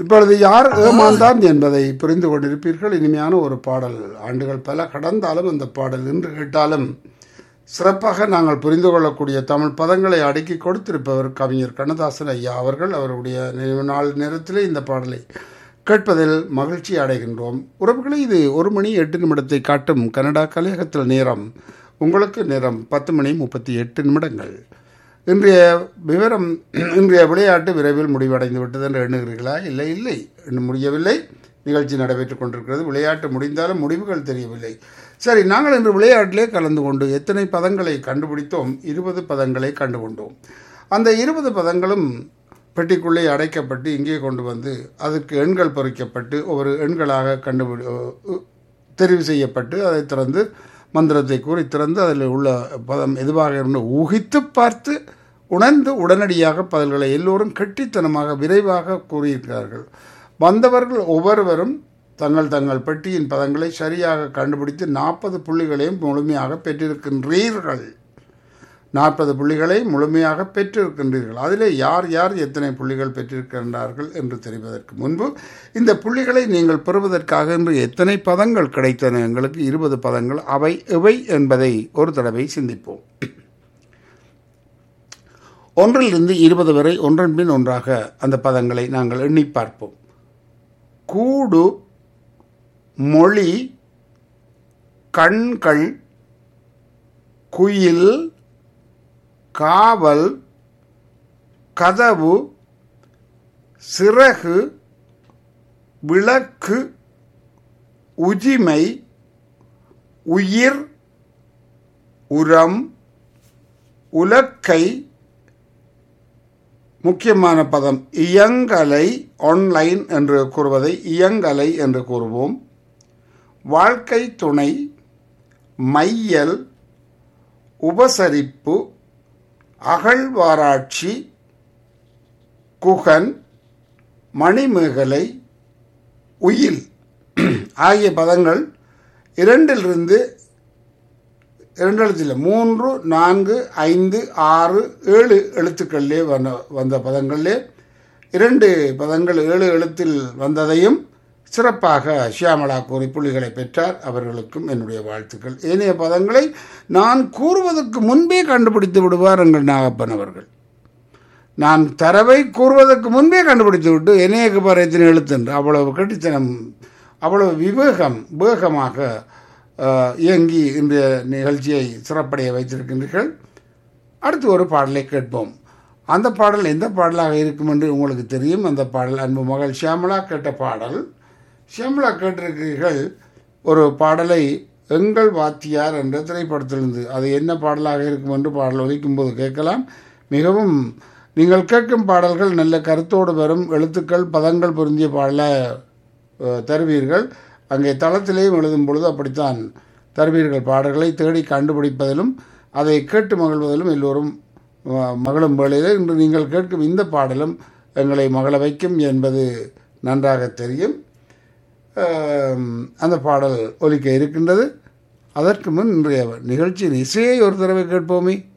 இப்பொழுது யார் ஏமாந்தான் என்பதை புரிந்து கொண்டிருப்பீர்கள் இனிமையான ஒரு பாடல் ஆண்டுகள் பல கடந்தாலும் அந்த பாடல் இன்று கேட்டாலும் சிறப்பாக நாங்கள் புரிந்து கொள்ளக்கூடிய தமிழ் பதங்களை அடுக்கி கொடுத்திருப்பவர் கவிஞர் கண்ணதாசன் ஐயா அவர்கள் அவருடைய நினைவு நாள் நேரத்திலே இந்த பாடலை கேட்பதில் மகிழ்ச்சி அடைகின்றோம் உறவுகளே இது ஒரு மணி எட்டு நிமிடத்தை காட்டும் கனடா கலையகத்தில் நேரம் உங்களுக்கு நேரம் பத்து மணி முப்பத்தி எட்டு நிமிடங்கள் இன்றைய விவரம் இன்றைய விளையாட்டு விரைவில் முடிவடைந்து விட்டது என்று எண்ணுகிறீர்களா இல்லை இல்லை இன்னும் முடியவில்லை நிகழ்ச்சி நடைபெற்றுக் கொண்டிருக்கிறது விளையாட்டு முடிந்தாலும் முடிவுகள் தெரியவில்லை சரி நாங்கள் இன்று விளையாட்டிலே கலந்து கொண்டு எத்தனை பதங்களை கண்டுபிடித்தோம் இருபது பதங்களை கண்டுகொண்டோம் அந்த இருபது பதங்களும் பெட்டிக்குள்ளே அடைக்கப்பட்டு இங்கே கொண்டு வந்து அதற்கு எண்கள் பொறிக்கப்பட்டு ஒவ்வொரு எண்களாக கண்டுபிடி தெரிவு செய்யப்பட்டு அதை திறந்து மந்திரத்தை கூறி திறந்து அதில் உள்ள பதம் எதுவாக இருந்து ஊகித்து பார்த்து உணர்ந்து உடனடியாக பதில்களை எல்லோரும் கெட்டித்தனமாக விரைவாக கூறியிருக்கிறார்கள் வந்தவர்கள் ஒவ்வொருவரும் தங்கள் தங்கள் பெட்டியின் பதங்களை சரியாக கண்டுபிடித்து நாற்பது புள்ளிகளையும் முழுமையாக பெற்றிருக்கின்றீர்கள் நாற்பது புள்ளிகளை முழுமையாக பெற்றிருக்கின்றீர்கள் அதிலே யார் யார் எத்தனை புள்ளிகள் பெற்றிருக்கின்றார்கள் என்று தெரிவதற்கு முன்பு இந்த புள்ளிகளை நீங்கள் பெறுவதற்காக இன்று எத்தனை பதங்கள் கிடைத்தன எங்களுக்கு இருபது பதங்கள் அவை எவை என்பதை ஒரு தடவை சிந்திப்போம் ஒன்றிலிருந்து இருபது வரை ஒன்றன் பின் ஒன்றாக அந்த பதங்களை நாங்கள் எண்ணி பார்ப்போம் கூடு மொழி கண்கள் குயில் காவல் கதவு சிறகு விளக்கு உஜிமை உயிர் உரம் உலக்கை முக்கியமான பதம் இயங்கலை ஆன்லைன் என்று கூறுவதை இயங்கலை என்று கூறுவோம் வாழ்க்கை துணை மையல் உபசரிப்பு அகழ்வாராய்ச்சி குகன் மணிமேகலை உயில் ஆகிய பதங்கள் இரண்டிலிருந்து இரண்டு எழுத்தில் மூன்று நான்கு ஐந்து ஆறு ஏழு எழுத்துக்களிலே வந்த வந்த பதங்களிலே இரண்டு பதங்கள் ஏழு எழுத்தில் வந்ததையும் சிறப்பாக ஷியாமலா கூறி புள்ளிகளை பெற்றார் அவர்களுக்கும் என்னுடைய வாழ்த்துக்கள் ஏனைய பதங்களை நான் கூறுவதற்கு முன்பே கண்டுபிடித்து விடுவார் எங்கள் நாகப்பன் அவர்கள் நான் தரவை கூறுவதற்கு முன்பே கண்டுபிடித்து விட்டு என்னையக்கு பாரு எத்தனை எழுத்துன்று அவ்வளவு கட்டித்தனம் அவ்வளவு விவேகம் வேகமாக இயங்கி இந்த நிகழ்ச்சியை சிறப்படைய வைத்திருக்கின்றீர்கள் அடுத்து ஒரு பாடலை கேட்போம் அந்த பாடல் எந்த பாடலாக இருக்கும் என்று உங்களுக்கு தெரியும் அந்த பாடல் அன்பு மகள் ஷியாமலா கேட்ட பாடல் ஷியாமலா கேட்டிருக்கிறீர்கள் ஒரு பாடலை எங்கள் வாத்தியார் என்ற திரைப்படத்திலிருந்து அது என்ன பாடலாக இருக்கும் என்று பாடல் ஒலிக்கும் போது கேட்கலாம் மிகவும் நீங்கள் கேட்கும் பாடல்கள் நல்ல கருத்தோடு வரும் எழுத்துக்கள் பதங்கள் பொருந்திய பாடலை தருவீர்கள் அங்கே தளத்திலேயும் எழுதும் பொழுது அப்படித்தான் தருவீர்கள் பாடல்களை தேடி கண்டுபிடிப்பதிலும் அதை கேட்டு மகிழ்வதிலும் எல்லோரும் மகளும் வேளையில் இன்று நீங்கள் கேட்கும் இந்த பாடலும் எங்களை மகள வைக்கும் என்பது நன்றாக தெரியும் அந்த பாடல் ஒலிக்க இருக்கின்றது அதற்கு முன் இன்றைய நிகழ்ச்சியின் இசையை ஒரு தடவை கேட்போமே